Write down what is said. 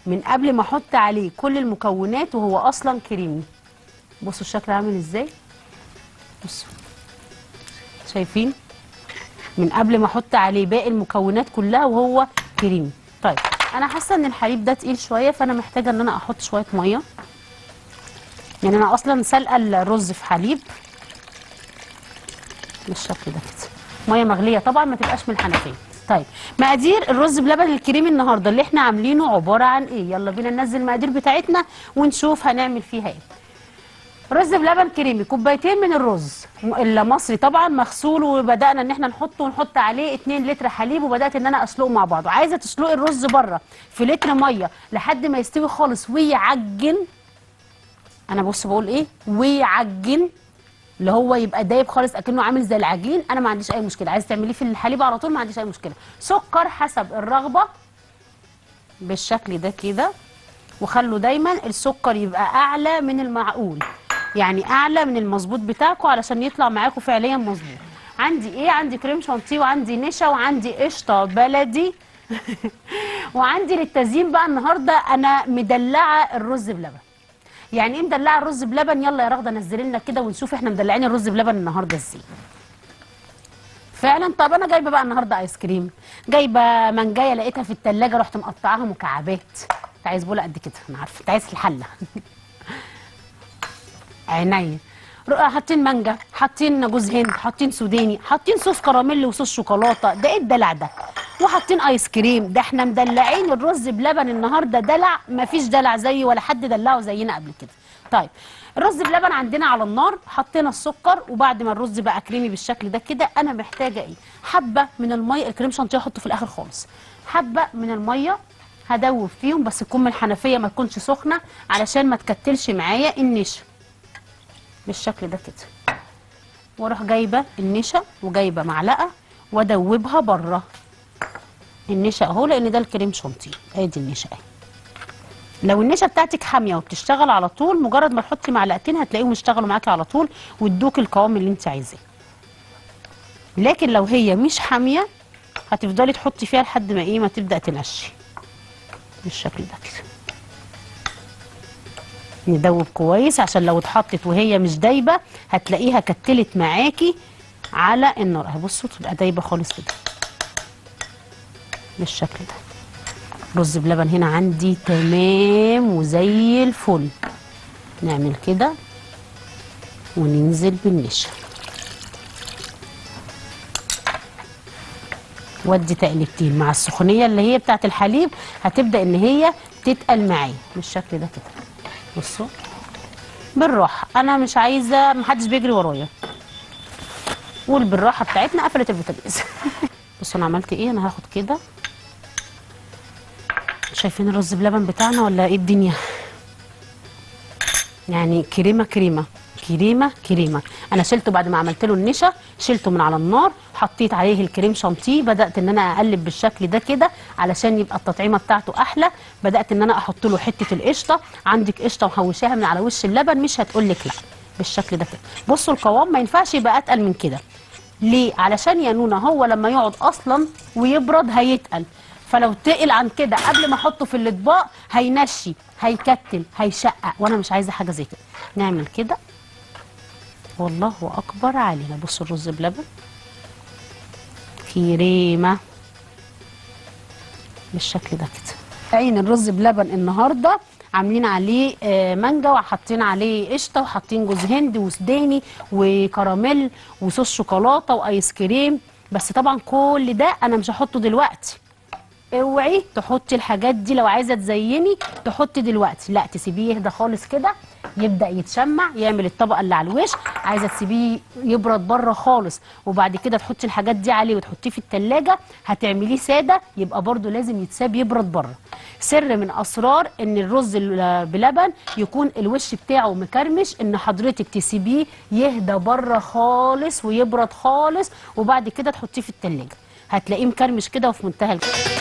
من قبل ما احط عليه كل المكونات وهو اصلا كريمي بصوا الشكل عامل ازاي بصوا شايفين من قبل ما احط عليه باقي المكونات كلها وهو كريمي طيب انا حاسه ان الحليب ده تقيل شويه فانا محتاجه ان انا احط شويه ميه يعني انا اصلا سلقه الرز في حليب بالشكل ده كده ميه مغليه طبعا ما تبقاش من الحنفيه طيب مقادير الرز بلبن الكريمي النهارده اللي احنا عاملينه عباره عن ايه يلا بينا ننزل المقادير بتاعتنا ونشوف هنعمل فيها ايه رز بلبن كريمي كوبايتين من الرز م- المصري طبعا مغسول وبدانا ان احنا نحطه ونحط عليه 2 لتر حليب وبدات ان انا اسلقه مع بعض وعايزه تسلقي الرز بره في لتر ميه لحد ما يستوي خالص ويعجن انا بص بقول ايه ويعجن اللي هو يبقى دايب خالص اكنه عامل زي العجين انا ما عنديش اي مشكله عايز تعمليه في الحليب على طول ما عنديش اي مشكله سكر حسب الرغبه بالشكل ده كده وخلوا دايما السكر يبقى اعلى من المعقول يعني اعلى من المظبوط بتاعكم علشان يطلع معاكم فعليا مظبوط عندي ايه عندي كريم شانتيه وعندي نشا وعندي قشطه بلدي وعندي للتزيين بقى النهارده انا مدلعه الرز بلبن يعني ايه مدلعه الرز بلبن يلا يا رغده نزلي لنا كده ونشوف احنا مدلعين الرز بلبن النهارده ازاي فعلا طب انا جايبه بقى النهارده ايس كريم جايبه منجايه لقيتها في التلاجة رحت مقطعاها مكعبات انت عايز بوله قد كده انا عارفه انت عايز في الحله عينيا رق- حاطين مانجا حاطين جوز هند حاطين سوداني حاطين صوص كراميل وصوص شوكولاته ده ايه الدلع ده وحاطين ايس كريم ده احنا مدلعين الرز بلبن النهارده دلع مفيش دلع زيه ولا حد دلعه زينا قبل كده طيب الرز بلبن عندنا على النار حطينا السكر وبعد ما الرز بقى كريمي بالشكل ده كده انا محتاجه ايه حبه من الميه الكريم شانتيه احطه في الاخر خالص حبه من الميه هدوب فيهم بس تكون من الحنفيه ما تكونش سخنه علشان ما تكتلش معايا النشا بالشكل ده كده واروح جايبه النشا وجايبه معلقه وادوبها بره النشا اهو لان ده الكريم شانتيه ادي النشا اهي لو النشا بتاعتك حاميه وبتشتغل على طول مجرد ما تحطي معلقتين هتلاقيهم اشتغلوا معاكي على طول وادوك القوام اللي انت عايزاه لكن لو هي مش حاميه هتفضلي تحطي فيها لحد ما ايه ما تبدا تنشي بالشكل ده كده ندوب كويس عشان لو اتحطت وهي مش دايبه هتلاقيها كتلت معاكي على النار اهي بصوا تبقى دايبه خالص كده بالشكل ده رز بلبن هنا عندي تمام وزي الفل نعمل كده وننزل بالنشا ودي تقلبتين مع السخونيه اللي هي بتاعت الحليب هتبدا ان هي تتقل معايا بالشكل ده كده بصوا بالراحه انا مش عايزه محدش بيجري ورايا قول بالراحه بتاعتنا قفلت البوتاجاز بصوا انا عملت ايه انا هاخد كده شايفين الرز بلبن بتاعنا ولا ايه الدنيا يعني كريمه كريمه كريمه كريمه انا شلته بعد ما عملت له النشا شلته من على النار حطيت عليه الكريم شانتيه بدات ان انا اقلب بالشكل ده كده علشان يبقى التطعيمه بتاعته احلى بدات ان انا احط له حته القشطه عندك قشطه مهوشاها من على وش اللبن مش هتقول لك لا بالشكل ده كده بصوا القوام ما ينفعش يبقى اتقل من كده ليه علشان يا نونا هو لما يقعد اصلا ويبرد هيتقل فلو تقل عن كده قبل ما احطه في الاطباق هينشي هيكتل هيشقق وانا مش عايزه حاجه زي كده نعمل كده والله اكبر علينا بصوا الرز بلبن كريمه بالشكل ده كده عين الرز بلبن النهارده عاملين عليه آه، مانجا وحاطين عليه قشطه وحاطين جوز هند وسوداني وكراميل وصوص شوكولاته وايس كريم بس طبعا كل ده انا مش هحطه دلوقتي اوعي تحطي الحاجات دي لو عايزه تزيني تحطي دلوقتي لا تسيبيه يهدى خالص كده يبدا يتشمع يعمل الطبقه اللي على الوش عايزه تسيبيه يبرد بره خالص وبعد كده تحطي الحاجات دي عليه وتحطيه في التلاجة هتعمليه ساده يبقى برده لازم يتساب يبرد بره سر من اسرار ان الرز ال- بلبن يكون الوش بتاعه مكرمش ان حضرتك تسيبيه يهدى بره خالص ويبرد خالص وبعد كده تحطيه في التلاجة هتلاقيه مكرمش كده وفي منتهى الجمال